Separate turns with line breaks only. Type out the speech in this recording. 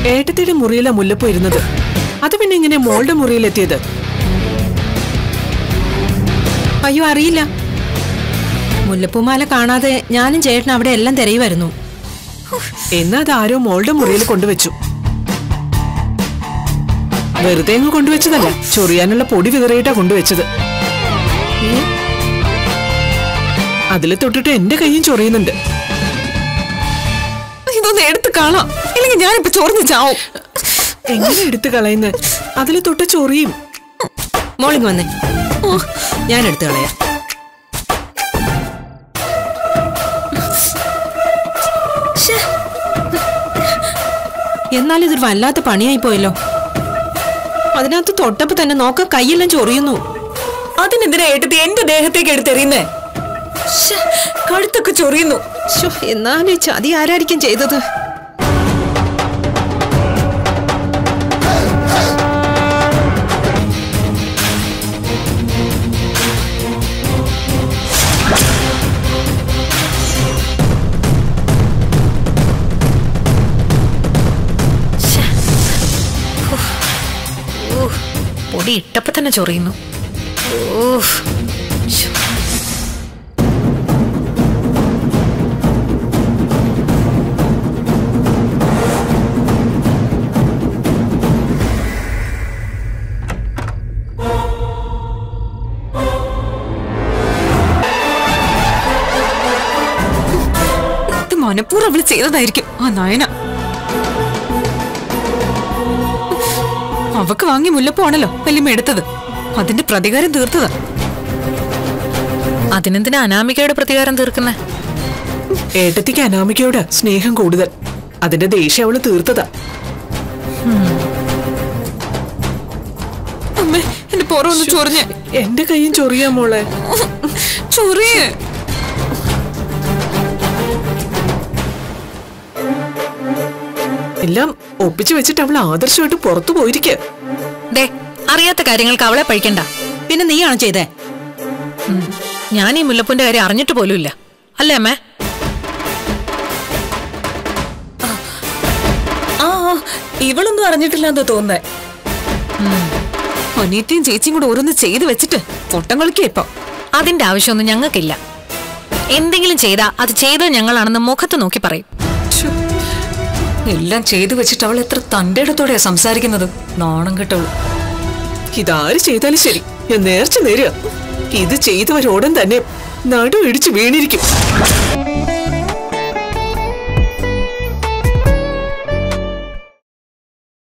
ഏട്ടത്തിയുടെ മുറിയിലാ മുല്ലപ്പൂ ഇരുന്നത് അത് പിന്നെ ഇങ്ങനെ മോളുടെ മുറിയിലെത്തിയത്
അയ്യോ അറിയില്ല മുല്ലപ്പൂമാല കാണാതെ ഞാനും ചേട്ടൻ അവിടെ എല്ലാം തിരയുമായിരുന്നു
എന്നാ അത് ആരോ മോളുടെ മുറിയിൽ കൊണ്ടുവച്ചു വെറുതെ അങ്ങ് കൊണ്ടുവച്ചതല്ല ചൊറിയാനുള്ള പൊടി വിതറിയിട്ടാ കൊണ്ടുവച്ചത് അതിൽ തൊട്ടിട്ട് എന്റെ കൈയും ചൊറിയുന്നുണ്ട്
ഇതൊന്ന് എടുത്ത് കാണാം ഇല്ലെങ്കിൽ ഞാനിപ്പോ ചൊറിഞ്ഞു ചാവും
എങ്ങനെ എടുത്തു കളയുന്നത് അതിൽ തൊട്ട് ചൊറിയും
മോളിങ് വന്നേ ഞാൻ എടുത്തു കളയാം ശ്ശേ. എന്നാലും ഇതൊരു വല്ലാത്ത പണിയായി പോയല്ലോ അതിനകത്ത് തൊട്ടപ്പോ തന്നെ നോക്ക കൈയെല്ലാം ചൊറിയുന്നു
അതിനെന്തിനാ ഏട്ടത്തി എന്റെ ദേഹത്തേക്ക് എടുത്തെറിയുന്നേ ശ്ശെ, കഴുത്തൊക്കെ ചൊറിയുന്നു
ശ്ശോ, എന്നാലും ഈ ചതി ആരായിരിക്കും ചെയ്തത് ശ്ശെ. ഉഫ്. ഊഹ്. പൊടി ഇട്ടപ്പോ തന്നെ ചൊറിയുന്നു ഓഹ് ശ്ശോ. ഇത് മനഃപൂർവ്വം അവള് ചെയ്തതായിരിക്കും ആ നയന അവക്ക് വാങ്ങി മുല്ലപ്പൂവാണല്ലോ വല്യമ്മ എടുത്തത് അതിന്റെ പ്രതികാരം തീർത്തതാ
അതിനെന്തിനാ അനാമികയുടെ പ്രതികാരം തീർക്കുന്നേ
ഏട്ടത്തിക്ക് അനാമികയോട് സ്നേഹം കൂടുതൽ അതിന്റെ ദേഷ്യം അവള് തീർത്തതാ
അമ്മേ എന്റെ പുറമൊന്ന് ചൊറിഞ്ഞ്
എന്റെ കൈയും ചൊറിയാ മോളെ
ചൊറിയേ
എല്ലാം ഒപ്പിച്ചു വെച്ചിട്ട് അവൾ ആദർശമായിട്ട് പുറത്തു പോയിരിക്കുക
ദേ അറിയാത്ത കാര്യങ്ങൾക്ക് അവളെ പഴിക്കണ്ട
പിന്നെ നീയാണോ ചെയ്തേ
ഞാൻ ഈ മുല്ലപ്പൂന്റെ കാര്യം അറിഞ്ഞിട്ട് പോലുമില്ല അല്ലേ അമ്മേ
ആ ആ, ഇവളൊന്നും അറിഞ്ഞിട്ടില്ലെന്ന് തോന്നുന്നേ
അനിയത്തിയും ചേച്ചിയും കൂടെ ഓരോന്ന് ചെയ്ത് വെച്ചിട്ട് പൊട്ടം കളിക്കുക ഇപ്പൊ
അതിന്റെ ആവശ്യമൊന്നും ഞങ്ങൾക്കില്ല എന്തെങ്കിലും ചെയ്താ അത് ചെയ്തത് ഞങ്ങളാണെന്ന് മുഖത്ത് നോക്കി പറയും
എല്ലാം ചെയ്തു വെച്ചിട്ട് അവൾ എത്ര തന്റെ ഇടത്തോടെയാ സംസാരിക്കുന്നത് നാണം കെട്ടവള്
ഇതാര് ചെയ്താലും ശരി ഞാൻ നേർച്ച നേരുക ഇത് ചെയ്തവരോടൻ തന്നെ നടു ഇടിച്ച് വീണിരിക്കും